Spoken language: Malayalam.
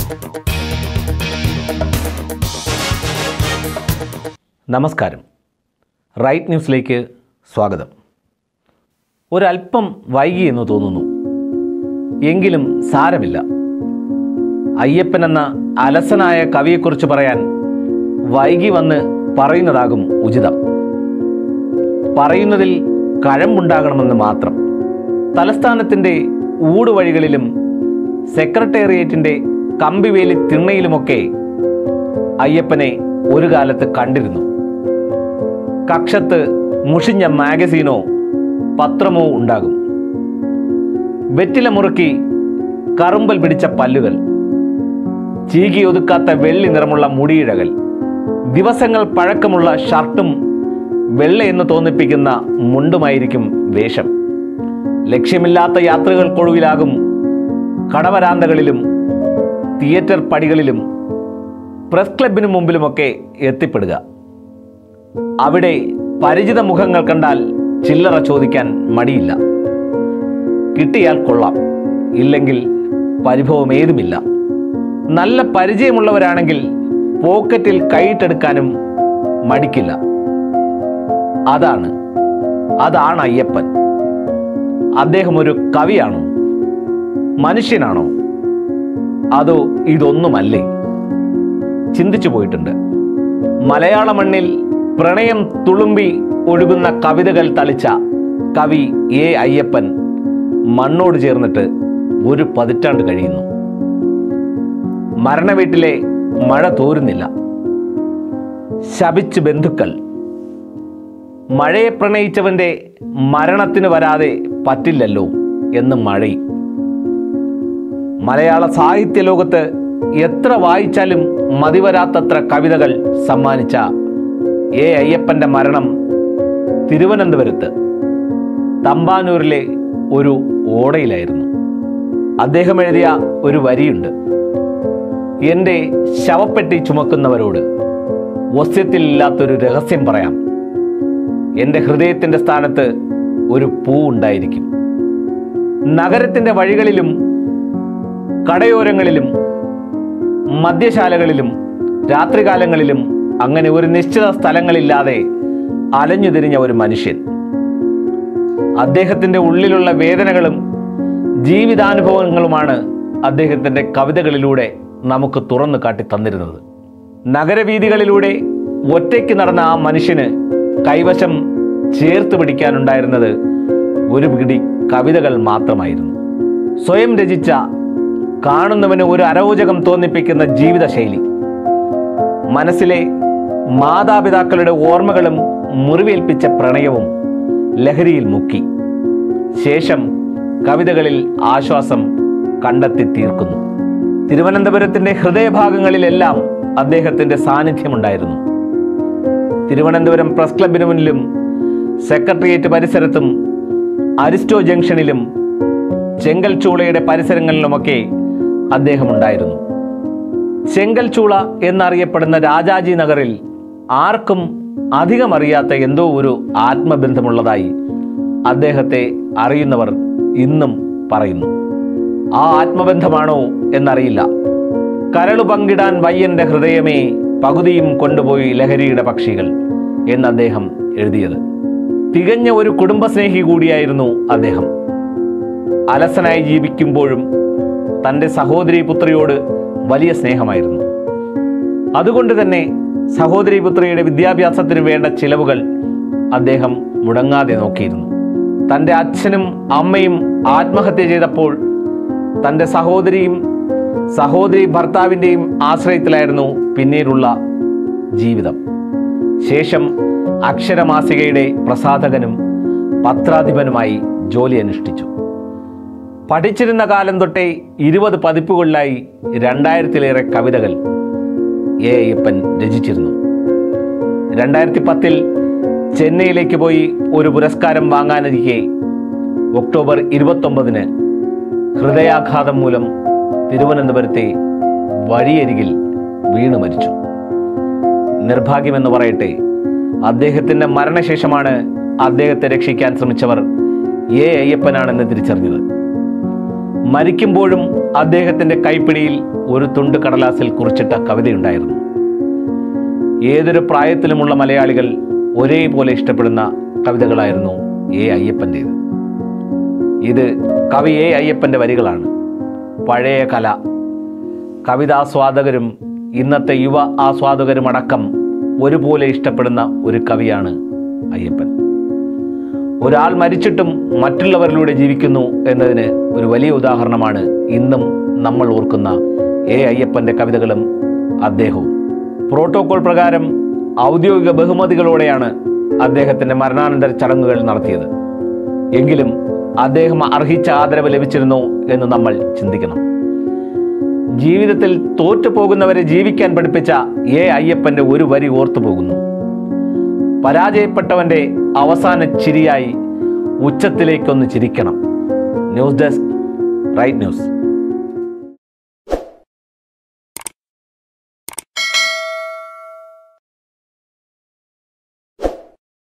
നമസ്കാരം റൈറ്റ് ന്യൂസിലേക്ക് സ്വാഗതം ഒരല്പം വൈകി എന്ന് തോന്നുന്നു എങ്കിലും സാരമില്ല അയ്യപ്പൻ എന്ന അലസനായ കവിയെക്കുറിച്ച് പറയാൻ വൈകി വന്ന് പറയുന്നതാകും ഉചിതം പറയുന്നതിൽ കഴമ്പുണ്ടാകണമെന്ന് മാത്രം തലസ്ഥാനത്തിൻ്റെ ഊടുവഴികളിലും സെക്രട്ടേറിയറ്റിൻ്റെ കമ്പിവേലി തിണ്ണയിലുമൊക്കെ അയ്യപ്പനെ ഒരു കാലത്ത് കണ്ടിരുന്നു കക്ഷത്ത് മുഷിഞ്ഞ മാഗസീനോ പത്രമോ ഉണ്ടാകും വെറ്റില മുറുക്കി കറുമ്പൽ പിടിച്ച പല്ലുകൾ ചീകി ഒതുക്കാത്ത വെള്ളി നിറമുള്ള മുടിയിഴകൾ ദിവസങ്ങൾ പഴക്കമുള്ള ഷർട്ടും വെള്ളയെന്ന് തോന്നിപ്പിക്കുന്ന മുണ്ടുമായിരിക്കും വേഷം ലക്ഷ്യമില്ലാത്ത യാത്രകൾക്കൊടുവിലാകും കടവരാന്തകളിലും തിയേറ്റർ പടികളിലും പ്രസ് ക്ലബിന് മുമ്പിലുമൊക്കെ എത്തിപ്പെടുക അവിടെ പരിചിത മുഖങ്ങൾ കണ്ടാൽ ചില്ലറ ചോദിക്കാൻ മടിയില്ല കിട്ടിയാൽ കൊള്ളാം ഇല്ലെങ്കിൽ പരിഭവം ഏതുമില്ല നല്ല പരിചയമുള്ളവരാണെങ്കിൽ പോക്കറ്റിൽ കൈയിട്ടെടുക്കാനും മടിക്കില്ല അതാണ് അതാണ് അയ്യപ്പൻ അദ്ദേഹം ഒരു കവിയാണോ മനുഷ്യനാണോ അതോ ഇതൊന്നുമല്ലേ ചിന്തിച്ചു പോയിട്ടുണ്ട് മലയാള മണ്ണിൽ പ്രണയം തുളുമ്പി ഒഴുകുന്ന കവിതകൾ തളിച്ച കവി എ അയ്യപ്പൻ മണ്ണോട് ചേർന്നിട്ട് ഒരു പതിറ്റാണ്ട് കഴിയുന്നു മരണവീട്ടിലെ മഴ തോരുന്നില്ല ശപിച്ച് ബന്ധുക്കൾ മഴയെ പ്രണയിച്ചവന്റെ മരണത്തിന് വരാതെ പറ്റില്ലല്ലോ എന്ന് മഴയും മലയാള സാഹിത്യ ലോകത്ത് എത്ര വായിച്ചാലും മതിവരാത്തത്ര കവിതകൾ സമ്മാനിച്ച എ അയ്യപ്പന്റെ മരണം തിരുവനന്തപുരത്ത് തമ്പാനൂരിലെ ഒരു ഓടയിലായിരുന്നു അദ്ദേഹം എഴുതിയ ഒരു വരിയുണ്ട് എൻ്റെ ശവപ്പെട്ടി ചുമക്കുന്നവരോട് വസ്യത്തിലില്ലാത്തൊരു രഹസ്യം പറയാം എൻ്റെ ഹൃദയത്തിൻ്റെ സ്ഥാനത്ത് ഒരു പൂ ഉണ്ടായിരിക്കും നഗരത്തിൻ്റെ വഴികളിലും കടയോരങ്ങളിലും മദ്യശാലകളിലും രാത്രികാലങ്ങളിലും അങ്ങനെ ഒരു നിശ്ചിത സ്ഥലങ്ങളില്ലാതെ അലഞ്ഞു തിരിഞ്ഞ ഒരു മനുഷ്യൻ അദ്ദേഹത്തിൻ്റെ ഉള്ളിലുള്ള വേദനകളും ജീവിതാനുഭവങ്ങളുമാണ് അദ്ദേഹത്തിൻ്റെ കവിതകളിലൂടെ നമുക്ക് തുറന്നു കാട്ടി തന്നിരുന്നത് നഗരവീഥികളിലൂടെ ഒറ്റയ്ക്ക് നടന്ന ആ മനുഷ്യന് കൈവശം ചേർത്ത് പിടിക്കാനുണ്ടായിരുന്നത് ഒരു പിടി കവിതകൾ മാത്രമായിരുന്നു സ്വയം രചിച്ച കാണുന്നവന് ഒരു അരോചകം തോന്നിപ്പിക്കുന്ന ജീവിതശൈലി മനസ്സിലെ മാതാപിതാക്കളുടെ ഓർമ്മകളും മുറിവേൽപ്പിച്ച പ്രണയവും ലഹരിയിൽ മുക്കി ശേഷം കവിതകളിൽ ആശ്വാസം കണ്ടെത്തി തീർക്കുന്നു തിരുവനന്തപുരത്തിന്റെ ഹൃദയഭാഗങ്ങളിലെല്ലാം അദ്ദേഹത്തിന്റെ സാന്നിധ്യമുണ്ടായിരുന്നു തിരുവനന്തപുരം പ്രസ് ക്ലബിന് മുന്നിലും സെക്രട്ടേറിയറ്റ് പരിസരത്തും അരിസ്റ്റോ ജംഗ്ഷനിലും ചെങ്കൽ ചൂളയുടെ പരിസരങ്ങളിലുമൊക്കെ അദ്ദേഹം ഉണ്ടായിരുന്നു ചെങ്കൽ ചൂള എന്നറിയപ്പെടുന്ന രാജാജി നഗറിൽ ആർക്കും അധികം അറിയാത്ത എന്തോ ഒരു ആത്മബന്ധമുള്ളതായി അദ്ദേഹത്തെ അറിയുന്നവർ ഇന്നും പറയുന്നു ആ ആത്മബന്ധമാണോ എന്നറിയില്ല കരളു പങ്കിടാൻ വയ്യന്റെ ഹൃദയമേ പകുതിയും കൊണ്ടുപോയി ലഹരിയുടെ പക്ഷികൾ എന്ന് അദ്ദേഹം എഴുതിയത് തികഞ്ഞ ഒരു കുടുംബസ്നേഹി കൂടിയായിരുന്നു അദ്ദേഹം അലസനായി ജീവിക്കുമ്പോഴും തൻ്റെ സഹോദരി പുത്രിയോട് വലിയ സ്നേഹമായിരുന്നു അതുകൊണ്ട് തന്നെ സഹോദരി പുത്രിയുടെ വിദ്യാഭ്യാസത്തിന് വേണ്ട ചിലവുകൾ അദ്ദേഹം മുടങ്ങാതെ നോക്കിയിരുന്നു തൻ്റെ അച്ഛനും അമ്മയും ആത്മഹത്യ ചെയ്തപ്പോൾ തൻ്റെ സഹോദരിയും സഹോദരി ഭർത്താവിൻ്റെയും ആശ്രയത്തിലായിരുന്നു പിന്നീടുള്ള ജീവിതം ശേഷം അക്ഷരമാസികയുടെ പ്രസാധകനും പത്രാധിപനുമായി ജോലി അനുഷ്ഠിച്ചു പഠിച്ചിരുന്ന കാലം തൊട്ടേ ഇരുപത് പതിപ്പുകളിലായി രണ്ടായിരത്തിലേറെ കവിതകൾ എ അയ്യപ്പൻ രചിച്ചിരുന്നു രണ്ടായിരത്തി പത്തിൽ ചെന്നൈയിലേക്ക് പോയി ഒരു പുരസ്കാരം വാങ്ങാനിരിക്കെ ഒക്ടോബർ ഇരുപത്തൊമ്പതിന് ഹൃദയാഘാതം മൂലം തിരുവനന്തപുരത്തെ വഴിയരികിൽ വീണു മരിച്ചു നിർഭാഗ്യമെന്ന് പറയട്ടെ അദ്ദേഹത്തിന്റെ മരണശേഷമാണ് അദ്ദേഹത്തെ രക്ഷിക്കാൻ ശ്രമിച്ചവർ എ അയ്യപ്പനാണെന്ന് തിരിച്ചറിഞ്ഞത് മരിക്കുമ്പോഴും അദ്ദേഹത്തിൻ്റെ കൈപ്പിടിയിൽ ഒരു തുണ്ട് കടലാസിൽ കുറിച്ചിട്ട കവിതയുണ്ടായിരുന്നു ഏതൊരു പ്രായത്തിലുമുള്ള മലയാളികൾ ഒരേപോലെ ഇഷ്ടപ്പെടുന്ന കവിതകളായിരുന്നു എ അയ്യപ്പൻ്റേത് ഇത് കവി എ അയ്യപ്പൻ്റെ വരികളാണ് പഴയ കല കവിതാസ്വാദകരും ഇന്നത്തെ യുവ ആസ്വാദകരുമടക്കം ഒരുപോലെ ഇഷ്ടപ്പെടുന്ന ഒരു കവിയാണ് അയ്യപ്പൻ ഒരാൾ മരിച്ചിട്ടും മറ്റുള്ളവരിലൂടെ ജീവിക്കുന്നു എന്നതിന് ഒരു വലിയ ഉദാഹരണമാണ് ഇന്നും നമ്മൾ ഓർക്കുന്ന എ അയ്യപ്പൻ്റെ കവിതകളും അദ്ദേഹവും പ്രോട്ടോകോൾ പ്രകാരം ഔദ്യോഗിക ബഹുമതികളോടെയാണ് അദ്ദേഹത്തിൻ്റെ മരണാനന്തര ചടങ്ങുകൾ നടത്തിയത് എങ്കിലും അദ്ദേഹം അർഹിച്ച ആദരവ് ലഭിച്ചിരുന്നോ എന്ന് നമ്മൾ ചിന്തിക്കണം ജീവിതത്തിൽ തോറ്റു പോകുന്നവരെ ജീവിക്കാൻ പഠിപ്പിച്ച എ അയ്യപ്പന്റെ ഒരു വരി ഓർത്തു പോകുന്നു പരാജയപ്പെട്ടവന്റെ അവസാന ചിരിയായി ഉച്ചത്തിലേക്കൊന്ന് ചിരിക്കണം ന്യൂസ് ഡെസ്ക് റൈറ്റ് ന്യൂസ്